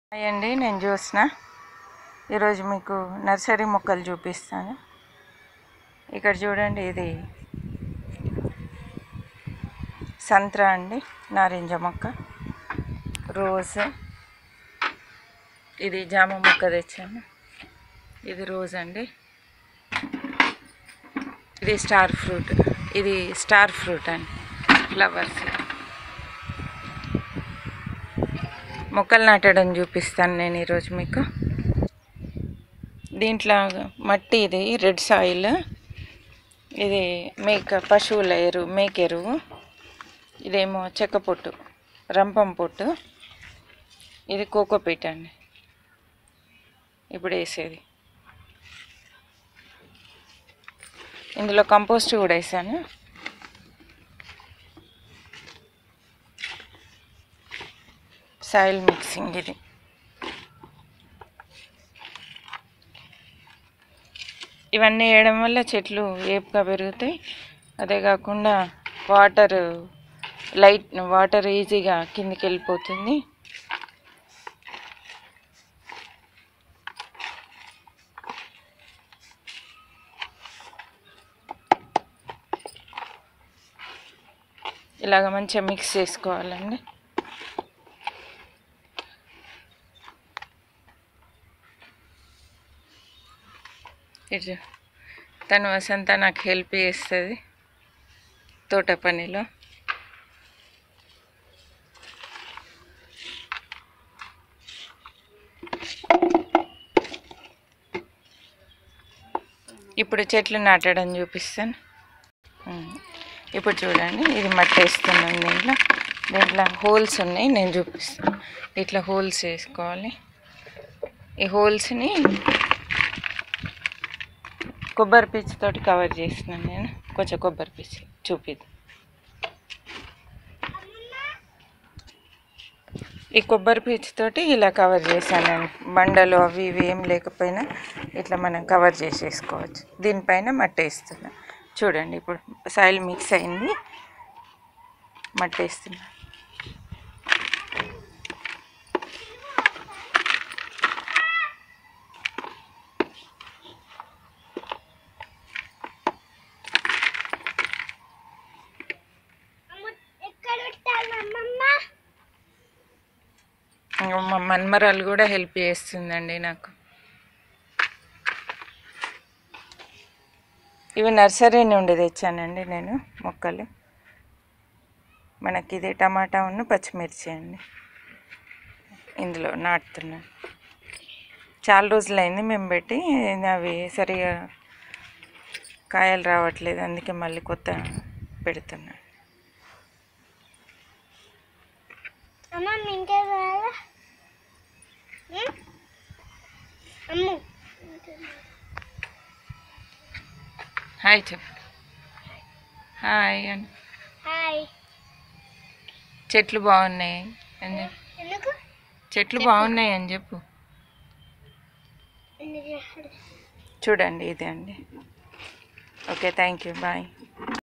Hi అండి నేను జ్యోత్స్న ఈరోజు మీకు నర్సరీ మొక్కలు చూపిస్తాను ఇక్కడ చూడండి ఇది సంత్రా అండి నారింజ మొక్క రోజ్ ఇది జామ మొక్క తెచ్చాను ఇది రోజ్ అండి ఇది స్టార్ ఫ్రూట్ ఇది స్టార్ ఫ్రూట్ అండి ఫ్లవర్స్ మొక్కలు నాటడం చూపిస్తాను నేను ఈరోజు మీకు దీంట్లో మట్టి ఇది రెడ్ సాయిల్ ఇది మేక పశువుల ఎరువు మేక ఎరువు ఇదేమో చెక్క పొట్టు రంపం పొట్టు ఇది కోకోపీట్ అండి ఇప్పుడు వేసేది ఇందులో కంపోస్ట్ కూడా వేసాను సాయిల్ మిక్సింగ్ ఇది ఇవన్నీ వేయడం వల్ల చెట్లు ఏపుగా పెరుగుతాయి అదే కాకుండా వాటర్ లైట్ వాటర్ ఈజీగా కిందికి వెళ్ళిపోతుంది ఇలాగ మంచిగా మిక్స్ చేసుకోవాలండి ఇటు తను వసంత నాకు హెల్ప్ చేస్తుంది తోట పనిలో ఇప్పుడు చెట్లు నాటడం చూపిస్తాను ఉమ్. ఇప్పుడు చూడండి ఇది మట్టి వేస్తున్నాను దీంట్లో దీంట్లో హోల్స్ ఉన్నాయి నేను చూపిస్తాను ఇట్లా హోల్స్ వేసుకోవాలి ఈ హోల్స్ని కొబ్బరి పీచు తోటి కవర్ చేస్తున్నాను నేను కొంచెం కొబ్బరి పీచు చూపిద్దాం ఈ కొబ్బరి పీచు తోటి ఇలా కవర్ చేశాను నేను బండలు అవి ఇవి ఏం లేకపోయినా ఇట్లా మనం కవర్ చేసేసుకోవచ్చు దీనిపైన మట్టి వేస్తున్నా చూడండి ఇప్పుడు సాయిల్ మిక్స్ అయింది మట్టి వేస్తున్నా ఎక్కడ పెట్టాలి అమ్మమ్మ ఇంకా మా మన్మరాలు కూడా హెల్ప్ చేస్తుందండి నాకు ఇవి నర్సరీ నుండి తెచ్చానండి నేను మొక్కలు మనకి ఇది టమాటా ఉన్న పచ్చిమిర్చి అండి ఇందులో నాటుతున్నాను చాలా రోజులైంది మేము పెట్టి అవి సరిగా కాయలు రావట్లేదు అందుకే మళ్ళీ కొత్త పెడుతున్నాను అమ్మమ్మ ఇంకే రాదా అమ్మ హాయ్ చెప్పు హాయ్ అని హాయ్ చెట్లు బాగున్నాయి అని చెప్పు ఎందుకు చెట్లు బాగున్నాయి అని చెప్పు ఎందుకు చూడండి ఇదే అండి ఓకే థ్యాంక్ యూ బాయ్